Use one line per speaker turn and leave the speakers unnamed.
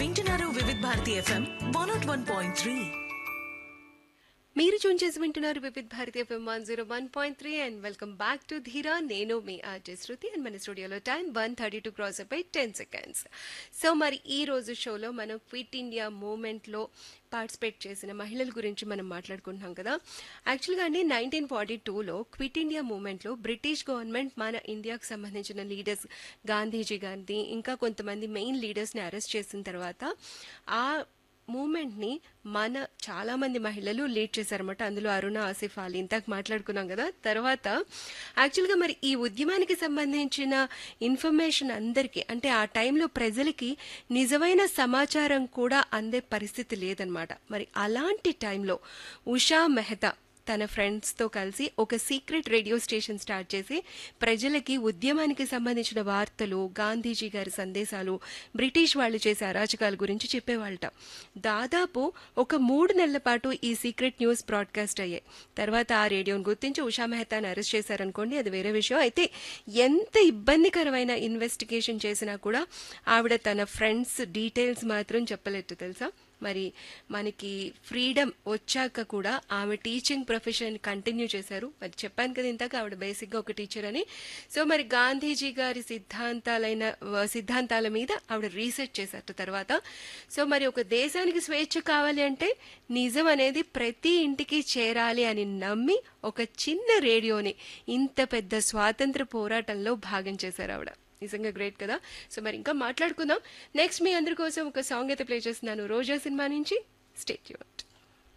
వింటున్నారు Vividh Bharati FM one nought one point three
మీరు tune చేసి వింటున్నారు Vividh Bharati FM one zero one point three and welcome back to Dheera నేను మీ ఆర్జే శృతి అండ్ మన స్టూడియోలో time one thirty two cross అయిపోయి టెన్ సెకండ్స్ సో మరి ఈ రోజు షోలో మనం క్విట్ ఇండియా మూమెంట్లో పార్టిసిపేట్ చేసిన మహిళల గురించి మనం మాట్లాడుకుంటున్నాం కదా యాక్చువల్గా అండి నైన్టీన్ ఫార్టీ టూలో క్విట్ ఇండియా మూమెంట్లో బ్రిటిష్ గవర్నమెంట్ మన ఇండియాకు సంబంధించిన లీడర్స్ గాంధీజీ గారిని ఇంకా కొంతమంది మెయిన్ లీడర్స్ని అరెస్ట్ చేసిన తర్వాత ఆ మూమెంట్ని మన చాలా మంది మహిళలు లీడ్ చేశారన్నమాట అందులో అరుణ ఆసిఫ్ అలీ ఇంతకు మాట్లాడుకున్నాం కదా తర్వాత యాక్చువల్గా మరి ఈ ఉద్యమానికి సంబంధించిన ఇన్ఫర్మేషన్ అందరికీ అంటే ఆ టైంలో ప్రజలకి నిజమైన సమాచారం కూడా అందే పరిస్థితి లేదనమాట మరి అలాంటి టైంలో ఉషా మెహతా తన ఫ్రెండ్స్తో కలిసి ఒక సీక్రెట్ రేడియో స్టేషన్ స్టార్ట్ చేసి ప్రజలకి ఉద్యమానికి సంబంధించిన వార్తలు గాంధీజీ గారి సందేశాలు బ్రిటిష్ వాళ్ళు చేసే అరాచకాల గురించి చెప్పేవాళ్ళట దాదాపు ఒక మూడు నెలల పాటు ఈ సీక్రెట్ న్యూస్ బ్రాడ్కాస్ట్ అయ్యాయి తర్వాత ఆ రేడియోను గుర్తించి ఉషా మెహతాని అరెస్ట్ చేశారనుకోండి అది వేరే విషయం అయితే ఎంత ఇబ్బందికరమైన ఇన్వెస్టిగేషన్ చేసినా కూడా ఆవిడ తన ఫ్రెండ్స్ డీటెయిల్స్ మాత్రం చెప్పలేదు తెలుసా మరి మనకి ఫ్రీడమ్ వచ్చాక కూడా ఆమె టీచింగ్ ప్రొఫెషన్ కంటిన్యూ చేశారు మరి చెప్పాను కదా ఇంతక ఆవిడ బేసిక్గా ఒక టీచర్ అని సో మరి గాంధీజీ గారి సిద్ధాంతాలైన వ- సిద్ధాంతాల మీద ఆవిడ రీసెర్చ్ చేశారు తర్వాత సో మరి ఒక దేశానికి స్వేచ్ఛ కావాలి అంటే నిజం అనేది ప్రతి ఇంటికి చేరాలి అని నమ్మి ఒక చిన్న రేడియోని ఇంత పెద్ద స్వాతంత్ర పోరాటంలో భాగం చేశారు ఆవిడ నిజంగా గ్రేట్ కదా సో మరి ఇంకా మాట్లాడుకుందాం నెక్స్ట్ మీ అందరి కోసం ఒక సాంగ్ అయితే ప్లే చేస్తున్నాను రోజా సినిమా నుంచి స్టేట్ యూట్